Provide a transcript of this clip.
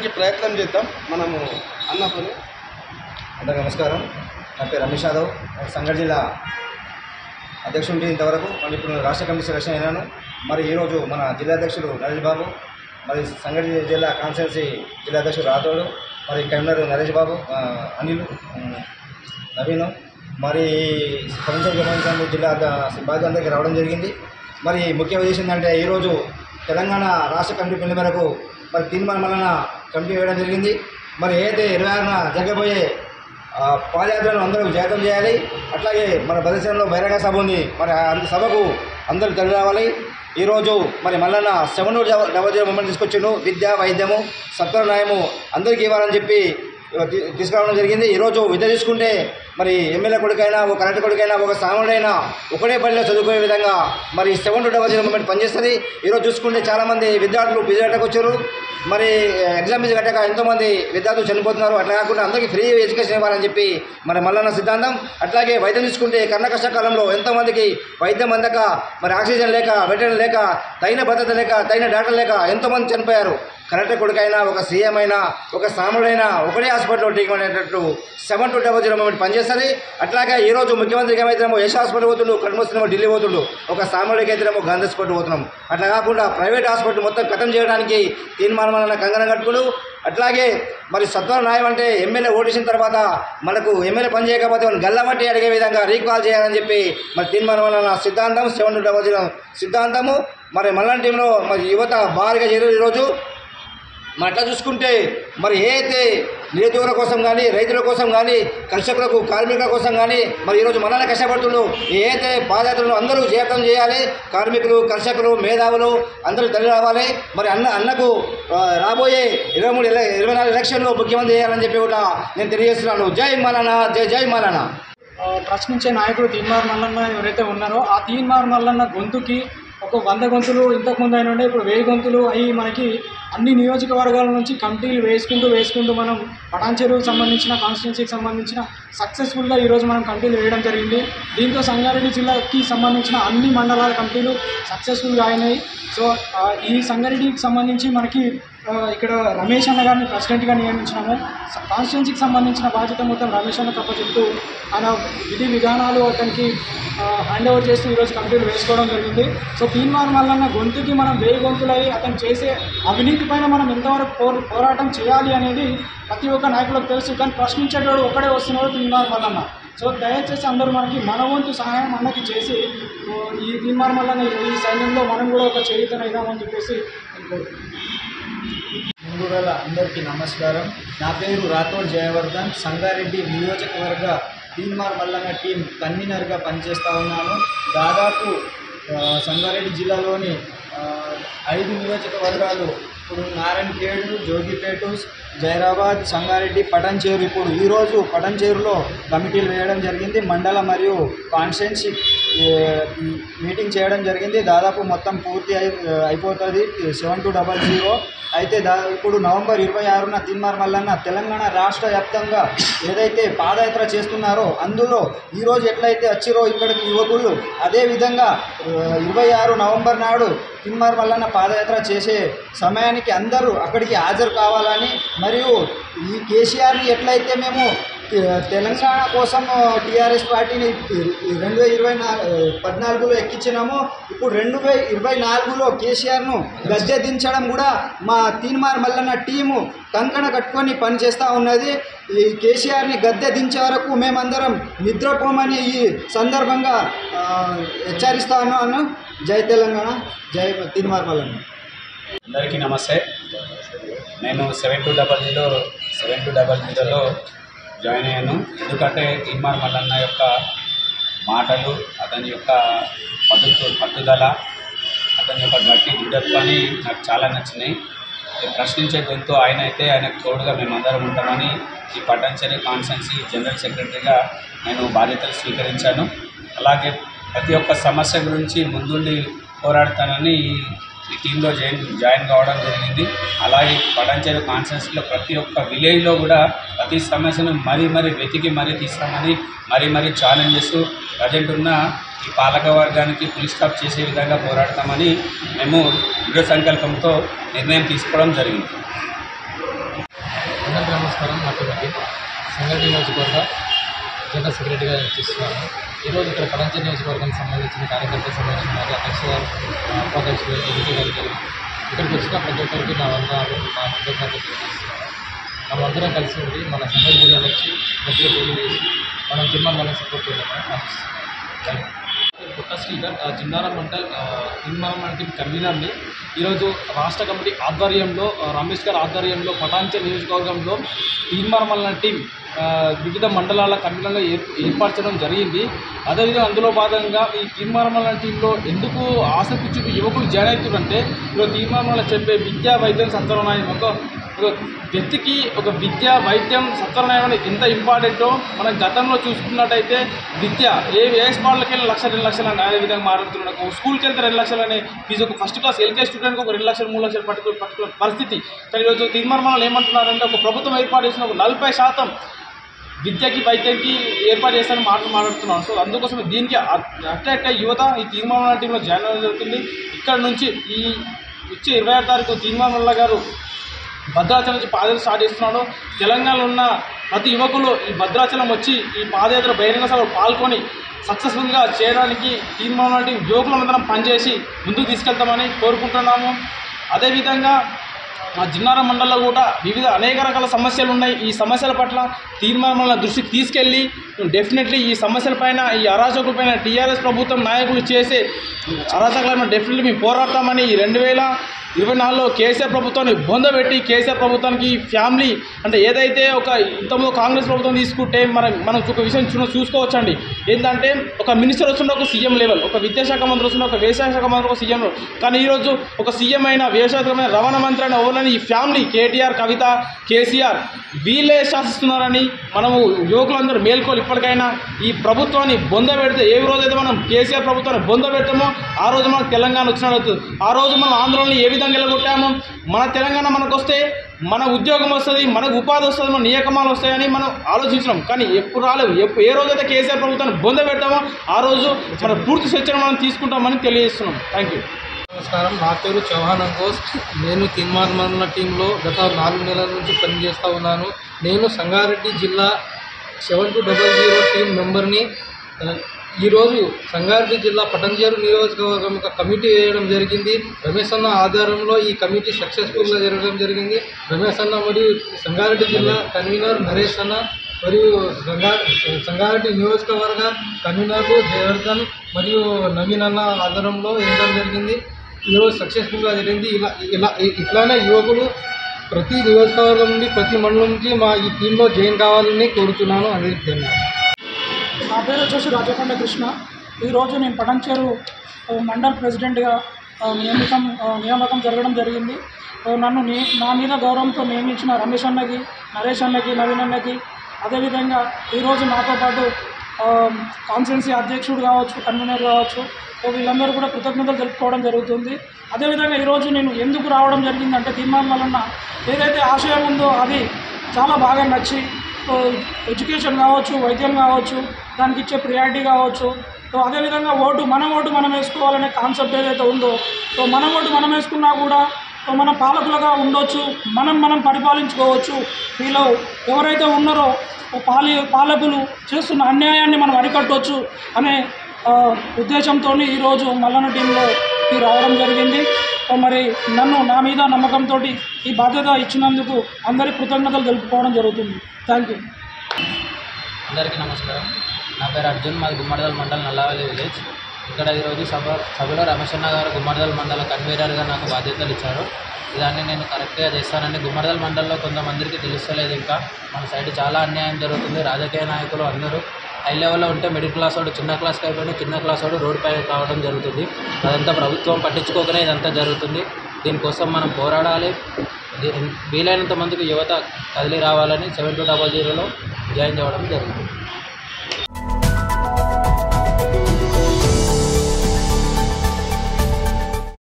చేయడానికి ప్రయత్నం చేద్దాం మనము అన్నతోని అందరికీ నమస్కారం నా పేరు రమేష్ యాదవ్ నేను సంగారెడ్డి జిల్లా అధ్యక్షుడి ఇంతవరకు మరి ఇప్పుడు నేను రాష్ట్ర కమిటీ సెలక్షన్ అయినాను మరి ఈరోజు మన జిల్లా అధ్యక్షుడు నరేష్ బాబు మరి సంగారెడ్డి జిల్లా కాన్స్టిట్యున్సీ జిల్లా అధ్యక్షుడు రాథోడు మరి కన్వీనర్ నరేష్ బాబు ఆ, అనిల్ ఉమ్, నవీన్ మరి ప్రపంచ సంబంధించిన జిల్లా ద- సిబ్బంది అందరికీ రావడం జరిగింది మరి ముఖ్య ఉద్దేశం ఏంటంటే ఈరోజు తెలంగాణ రాష్ట్ర కమిటీ పిల్లల మేరకు మరి తీర్మానం వలన కమిటీ వేయడం జరిగింది మరి ఏదైతే ఇరవై ఆరున జరగబోయే ఆ, పాదయాత్రను అందరూ జాతం చేయాలి అట్లాగే మన ప్రదేశంలో బహిరంగ సభ ఉంది మరి ఆ అంత సభకు అందరూ తరలి రావాలి ఈరోజు మరి Mallanna seven double zero movement తీసుకొచ్చిండు విద్య వైద్యము సత్వర న్యాయము అందరికీ ఇవ్వాలని చెప్పి తీ- తీసుకురావడం జరిగింది ఈరోజు విద్య తీసుకుంటే మరి ఎమ్మెల్యే కొడుకైనా ఒక కలెక్టర్ కొడుకైనా ఒక సామాన్యుడైనా ఒకటే పనిలో చదువుకునే విధంగా మరి seven two double zero movement పనిచేస్తుంది ఈరోజు చూసుకుంటే చాలామంది విద్యార్థులు బిజీ గట్టకు వచ్చారు మరి ఎగ్జామ్ ఫీజు కట్టక ఎంతోమంది విద్యార్థులు చనిపోతున్నారు అట్లా కాకుండా అందరికీ ఫ్రీ ఎడ్యుకేషన్ ఇవ్వాలని చెప్పి మరి మల్లన్న సిద్ధాంతం అట్లాగే వైద్యం తీసుకుంటే కన్న కష్టకాలంలో ఎంతోమందికి వైద్యం అందక మరి ఆక్సిజన్ లేక వెటరన్ లేక తగిన భద్రత లేక తగిన డాక్టర్ లేక ఎంతోమంది చనిపోయారు కలెక్టర్ కొడుకైనా ఒక సీఎం అయినా ఒక సాముడైనా ఒకటే హాస్పిటల్లో ట్రీట్మెంట్ అనేటట్టు seven two double zero movement పనిచేస్తుంది అట్లాగే ఈరోజు ముఖ్యమంత్రికి ఏమైతేనేమో యశ్ హాస్పిటల్ పోతుండు కడుమొస్తున్నామో ఢిల్లీ పోతుండు ఒక సాముడికి అయితేనేమో గాంధీ హాస్పిటల్ పోతున్నాం అట్లా కాకుండా ప్రైవేట్ హాస్పిటల్ మొత్తం ఖతం చేయడానికి తీర్మానం కంగనం కట్టుకులు అట్లాగే మరి సత్వర న్యాయం అంటే ఎమ్మెల్యే ఓటేసిన తర్వాత మనకు ఎమ్మెల్యే పని చేయకపోతే వాళ్ళు గల్లబట్టి అడిగే విధంగా రీకాల్ చేయాలని చెప్పి మరి తీర్మానం వలన సిద్ధాంతం సెవెన్ టు డబల్ జీరో సిద్ధాంతము మరి మల్లన్ టీంలో మరి యువత భారీగా చేరారు ఈరోజు మరి అట్లా చూసుకుంటే మరి ఏ అయితే నిరుద్యోగుల కోసం కానీ రైతుల కోసం కానీ కర్షకులకు కార్మికుల కోసం కానీ మరి ఈరోజు మనల్ని కష్టపడుతుండ్రు ఏ అయితే పాదయాత్రలు అందరూ జీవితం చేయాలి కార్మికులు కర్షకులు మేధావులు అందరూ తల్లి రావాలి మరి అన్న అన్నకు ఆ, రాబోయే ఇరవై మూడు ఎల- ఇరవై నాలుగు ఎలక్షన్లో ముఖ్యమంత్రి చేయాలని చెప్పి కూడా నేను తెలియజేస్తున్నాను జై మలానా జై జై మలానా ఆ, ప్రశ్నించే నాయకుడు తీన్మార్ మల్లన్న ఎవరైతే ఉన్నారో ఆ తీన్మార్ మల్లన్న గొంతుకి ఒక వంద గొంతులు ఇంతకుముందు అయిన ఉండే ఇప్పుడు వెయ్యి గొంతులు అవి మనకి అన్ని నియోజకవర్గాల నుంచి కమిటీలు వేసుకుంటూ వేసుకుంటూ మనం పటాన్చెరువుకు సంబంధించిన కాన్స్టిట్యున్సీకి సంబంధించిన సక్సెస్ఫుల్గా ఈరోజు మనం కమిటీలు వేయడం జరిగింది దీంతో సంగారెడ్డి జిల్లాకి సంబంధించిన అన్ని మండలాల కమిటీలు సక్సెస్ఫుల్గా అయినాయి సో ఆ, ఈ సంగారెడ్డికి సంబంధించి మనకి ఆ, ఇక్కడ రమేష్ అన్న గారిని ప్రెసిడెంట్గా నియమించినాము స- కాన్స్టిట్యున్సీకి సంబంధించిన బాధ్యత మొత్తం రమేష్ అన్న చెప్తూ ఆయన విధి విధానాలు అతనికి హ్యాండ్ ఓవర్ చేస్తూ ఈరోజు కమిటీలు వేసుకోవడం జరిగింది సో తీన్మార్ మల్లన్న గొంతుకి మనం వేయి గొంతులై అతను చేసే అవినీతి పైన మనం ఎంతవరకు పో- పోరాటం చేయాలి అనేది ప్రతి ఒక్క నాయకులకు తెలుసు కానీ ప్రశ్నించేటోడు ఒక్కడే వస్తున్నాడు తీన్మార్ మల్లన్న సో దయచేసి అందరూ మనకి మన వంతు సహాయం అన్నకి చేసి ఓ, ఈ తీన్మార్ మల్లన్న ఈ సైన్యంలో మనం కూడా ఒక చేయుతన ఇద్దామని చెప్పేసి అనుకుంటున్నాను ముందుగా అందరికీ నమస్కారం నా పేరు రాథోడ్ జయవర్ధన్ సంగారెడ్డి నియోజకవర్గ తీన్మార్ మల్లన్న టీం కన్వీనర్గా పనిచేస్తూ ఉన్నాను దాదాపు ఆ, సంగారెడ్డి జిల్లాలోని ఆ, ఐదు నియోజకవర్గాలు ఇప్పుడు నారాయణఖేడ్ జోగిపేట జైరాబాద్ సంగారెడ్డి పటంచేరు ఇప్పుడు ఈరోజు పటంచేరులో కమిటీలు వేయడం జరిగింది మండల మరియు కాన్స్టిట్యున్సీ మీటింగ్ చేయడం జరిగింది దాదాపు మొత్తం పూర్తి అయి అయిపోతుంది సెవెన్ టు డబల్ జీరో అయితే దా ఇప్పుడు నవంబర్ ఇరవై ఆరున తిన్మార్ మల్లన్న తెలంగాణ రాష్ట్ర వ్యాప్తంగా ఏదైతే పాదయాత్ర చేస్తున్నారో అందులో ఈరోజు ఎట్లయితే వచ్చిరో ఇక్కడికి యువకులు అదేవిధంగా ఇరవై ఆరు నవంబర్ నాడు తిన్మార్ మల్లన్న పాదయాత్ర చేసే సమయానికి అందరూ అక్కడికి హాజరు కావాలని మరియు ఈ కేసీఆర్ని ఎట్లయితే మేము తె- తెలంగాణ కోసం టీఆర్ఎస్ పార్టీని రెండు వేల ఇరవై నా పద్నాలుగులో ఎక్కించినాము ఇప్పుడు రెండు వేల ఇరవై నాలుగులో కేసీఆర్ను గద్దె దించడం కూడా మా తీన్మార్ మల్లన్న టీము కంకణ కట్టుకొని పనిచేస్తూ ఉన్నది ఈ కేసీఆర్ని గద్దె దించే వరకు మేమందరం నిద్రపోమని ఈ సందర్భంగా ఆ, హెచ్చరిస్తా ఉన్నాను జై తెలంగాణ జై తీన్మార్ మల్లన్న అందరికీ నమస్తే నేను seven two double zero seven two double జీరోలో జాయిన్ అయ్యాను ఎందుకంటే తీన్మార్ మల్లన్న యొక్క మాటలు అతని యొక్క పద్ధతు పట్టుదల అతని యొక్క గట్టి దృఢత్వాన్ని నాకు చాలా నచ్చినాయి ఈ ప్రశ్నించే గొంతు ఆయన అయితే ఆయనకు తోడుగా మేమందరం ఉంటామని ఈ పట్టంచెరి కాన్స్టెన్సీ జనరల్ సెక్రటరీగా నేను బాధ్యతలు స్వీకరించాను అలాగే ప్రతి ఒక్క సమస్య గురించి ముందుండి పోరాడతానని ఈ- ఈ టీంలో జాయిన్ జాయిన్ కావడం జరిగింది అలాగే పడంచెరు కాన్స్టెన్సీలో ప్రతి ఒక్క విలేజ్లో కూడా ప్రతి సమస్యను మరీ మరీ వెతికి మరీ తీస్తామని మరీ మరీ ఛాలెంజ్ చేస్తూ ప్రజెంట్ ఉన్న ఈ పాలక వర్గానికి ఫుల్ స్టాప్ చేసే విధంగా పోరాడతామని మేము దృఢ సంకల్పంతో నిర్ణయం తీసుకోవడం జరిగింది అందరికీ నమస్కారం నా పేరు నవీన్ సంగారెడ్డి నియోజకవర్గ జనరల్ సెక్రటరీగా చేస్తున్నాను ఈరోజు ఇక్కడ పడంచర్ నియోజకవర్గానికి సంబంధించిన కార్యకర్తలకు సంబంధించిన మరియు అధ్యక్ష గారు ఆ, ఉపాధ్యక్షులు ఎన్నిక గారు జరిగింది ఇక్కడికి వచ్చిన ప్రతి ఒక్కరికి నా వందనాలు నా కృతజ్ఞతలు తెలియజేస్తున్నాను మనమందరం కలిసి ఉండి మన సంగారెడ్డి జిల్లా నుంచి గట్టిగా పోటీ చేసి మనం తీర్మానం మనం సపోర్ట్ చేయాలని ఆశిస్తున్నాను థ్యాంక్ యూ పుట్ట శ్రీధర్ ఆ, జిన్నారం మండల్ ఆ, తీర్మానం అంటే కన్వీనర్ని ఈరోజు రాష్ట్ర కమిటీ ఆధ్వర్యంలో ఆ, రమేష్ గారి ఆధ్వర్యంలో పటాంచల్ నియోజకవర్గంలో తీర్మానం వలన టీం ఆ, వివిధ మండలాల కన్వీనర్గా ఏర్ ఏర్పాటు చేయడం జరిగింది అదేవిధంగా అందులో భాగంగా ఈ తీర్మానం వలన టీంలో ఎందుకు ఆసక్తి చూపి యువకులు జాయిన్ అవుతున్నారంటే ఈరోజు తీర్మానం వల్ల చెప్పే విద్యా వైద్యం సత్వనాయం ఒక ఒక వ్యక్తికి ఒక విద్య వైద్యం సత్వనాయం అనేది ఎంత ఇంపార్టెంటో మనం గతంలో చూసుకున్నట్టయితే విద్య ఏ ఏ స్పాట్లకి వెళ్ళి లక్ష రెండు లక్షలు అని అదే విధంగా మారుతున్నాడు ఒక స్కూల్కి వెళ్తే రెండు లక్షలు అనే ఫీజు ఒక ఫస్ట్ క్లాస్ ఎల్కే స్టూడెంట్కి ఒక రెండు లక్షలు మూడు లక్షలు పట్టుకునే పట్టుకునే పరిస్థితి కానీ ఈరోజు తీర్మానాలు ఏమంటున్నారంటే ఒక ప్రభుత్వం ఏర్పాటు చేసిన ఒక నలభై శాతం విద్యకి వైద్యానికి ఏర్పాటు చేస్తారని మాటలు మాట్లాడుతున్నాను సో అందుకోసం దీనికి అట్రాక్ట్ అయ్యే యువత ఈ తీర్మానాల టీంలో జాయిన్ అవ్వడం జరుగుతుంది ఇక్కడ నుంచి ఈ వచ్చే ఇరవై ఆరు తారీఖు తీర్మానల్ల గారు భద్రాచలం నుంచి పాదయాత్ర స్టార్ట్ చేస్తున్నాడు తెలంగాణలో ఉన్న ప్రతి యువకులు ఈ భద్రాచలం వచ్చి ఈ పాదయాత్ర బహిరంగ సభలో పాల్గొని సక్సెస్ఫుల్గా చేయడానికి తీర్మానం టీం యువకులందరం పనిచేసి ముందుకు తీసుకెళ్తామని కోరుకుంటున్నాము అదేవిధంగా మా జిన్నారం మండలంలో కూడా వివిధ అనేక రకాల సమస్యలు ఉన్నాయి ఈ సమస్యల పట్ల తీర్మానాల దృష్టికి తీసుకెళ్ళి డెఫినెట్లీ ఈ సమస్యలపైన ఈ అరాచకులపైన టీఆర్ఎస్ ప్రభుత్వం నాయకులు చేసే అరాచకులపైన డెఫినెట్లీ మేము పోరాడతామని ఈ రెండు వేల ఇరవై నాలుగులో కేసీఆర్ ప్రభుత్వాన్ని బొందబెట్టి కేసీఆర్ ప్రభుత్వానికి ఈ ఫ్యామిలీ అంటే ఏదైతే ఒక ఇంతకుముందు కాంగ్రెస్ ప్రభుత్వం తీసుకుంటే మనం మనం ఒక విషయం చూ చూసుకోవచ్చండి ఏంటంటే ఒక మినిస్టర్ వస్తుండే ఒక సీఎం లెవెల్ ఒక విద్యాశాఖ మంత్రి వస్తుండే ఒక వ్యవసాయ శాఖ మంత్రి ఒక సీఎం కానీ ఈరోజు ఒక సీఎం అయిన వ్యవసాయ శాఖ మంత్రి, రవాణా మంత్రి అయిన ఎవరైనా ఈ ఫ్యామిలీ కేటీఆర్ కవిత కేసీఆర్ వీళ్ళే శాసిస్తున్నారని మనము యువకులందరూ మేల్కోలు ఇప్పటికైనా ఈ ప్రభుత్వాన్ని బొంద పెడితే ఏ రోజైతే మనం కేసీఆర్ ప్రభుత్వాన్ని బొంద పెడతామో ఆ రోజు మనకు తెలంగాణ వచ్చినట్టు అవుతుంది ఆ రోజు మనం ఆందోళనని ఏ విధంగా వెళ్ళగొట్టామో మన తెలంగాణ మనకు వస్తే మన ఉద్యోగం వస్తుంది మనకు ఉపాధి వస్తుంది మన నియకమాలు వస్తాయని మనం ఆలోచించినాం కానీ ఎప్పుడు రాలేవు ఎప్పుడు ఏ రోజైతే కేసీఆర్ ప్రభుత్వాన్ని బొంద పెడతామో ఆ రోజు మన పూర్తి స్వేచ్ఛను మనం తీసుకుంటామని తెలియజేస్తున్నాం థ్యాంక్ యూ నమస్కారం నా పేరు చౌహాన్ అంకోస్ నేను తిన్మార్ మండల టీంలో గత నాలుగు నెలల నుంచి పనిచేస్తూ ఉన్నాను నేను సంగారెడ్డి జిల్లా seven two double zero team మెంబర్ని ఆ, ఈరోజు సంగారెడ్డి జిల్లా పటంజేరు నియోజకవర్గం ఒక కమిటీ వేయడం జరిగింది రమేష్ అన్న ఆధారంలో ఈ కమిటీ సక్సెస్ఫుల్గా జరగడం జరిగింది రమేష్ అన్న మరియు సంగారెడ్డి జిల్లా కన్వీనర్ నరేష్ అన్న మరియు సంగా సంగారెడ్డి నియోజకవర్గ కన్వీనర్లు జయవర్ధన్ మరియు నవీన్ అన్న ఆధారంలో వేయడం జరిగింది ఈరోజు సక్సెస్ఫుల్గా జరిగింది ఇలా ఇలా ఇట్లానే యువకులు ప్రతి నియోజకవర్గం నుండి ప్రతి మండలం నుంచి మా ఈ టీంలో జాయిన్ కావాలని కోరుతున్నాను అందరికీ ధన్యవాదాలు నా పేరు వచ్చేసి రాజకొండ కృష్ణ ఈరోజు నేను పడంచేరు ఆ, మండల్ ప్రెసిడెంట్గా ఆ, నియమితం ఆ, నియామకం జరగడం జరిగింది ఆ, నన్ను నీ నా మీద గౌరవంతో నియమించిన రమేష్ అన్నకి నరేష్ అన్నకి నవీన్ అన్నకి అదేవిధంగా ఈరోజు నాతో పాటు కాన్స్టిట్యున్సీ అధ్యక్షుడు కావచ్చు కన్వీనర్ కావచ్చు సో వీళ్ళందరూ కూడా కృతజ్ఞతలు తెలుపుకోవడం జరుగుతుంది అదేవిధంగా ఈరోజు నేను ఎందుకు రావడం జరిగిందంటే తీర్మానం వలన ఏదైతే ఆశయం ఉందో అది చాలా బాగా నచ్చి సో ఎడ్యుకేషన్ కావచ్చు వైద్యం కావచ్చు దానికి ఇచ్చే ప్రియారిటీ కావచ్చు సో అదేవిధంగా ఓటు మన ఓటు మనం వేసుకోవాలనే కాన్సెప్ట్ ఏదైతే ఉందో సో మన ఓటు మనం వేసుకున్నా కూడా సో మన పాలకులుగా ఉండొచ్చు మనం మనం పరిపాలించుకోవచ్చు వీళ్ళు ఎవరైతే ఉన్నారో పాలి పాలకులు చేస్తున్న అన్యాయాన్ని మనం అరికట్టవచ్చు అనే ఆ, ఉద్దేశంతో ఈరోజు మల్లన్న టీంలో ఈ రావడం జరిగింది సో మరి నన్ను నా మీద నమ్మకంతో ఈ బాధ్యత ఇచ్చినందుకు అందరి కృతజ్ఞతలు తెలుపుకోవడం జరుగుతుంది థ్యాంక్ యూ అందరికీ నమస్కారం నా పేరు అర్జున్ మాది గుమ్మడిదల్ మండల్ నల్లవల్లి విలేజ్ ఇక్కడ ఈరోజు సభ సభలో రమేషన్న గారు గుమ్మడిదల్ మండల కన్వీనర్గా నాకు బాధ్యతలు ఇచ్చారు ఇదాన్ని నేను కరెక్ట్గా చేస్తానని గుమ్మడిదల్ మండలంలో కొంతమందికి తెలుస్తలేదు ఇంకా మన సైడ్ చాలా అన్యాయం జరుగుతుంది రాజకీయ నాయకులు అందరూ హై లెవెల్లో ఉంటే మిడిల్ క్లాస్ వాడు చిన్న క్లాస్కి అయిపోయిన చిన్న క్లాస్ వాడు రోడ్డు పైన రావడం జరుగుతుంది అదంతా ప్రభుత్వం పట్టించుకోకనే ఇదంతా జరుగుతుంది దీనికోసం మనం పోరాడాలి దీ- వీలైనంత మందికి యువత కదిలి రావాలని సెవెన్ టూ డబల్ జీరోలో జాయిన్ చేయడం జరుగుతుంది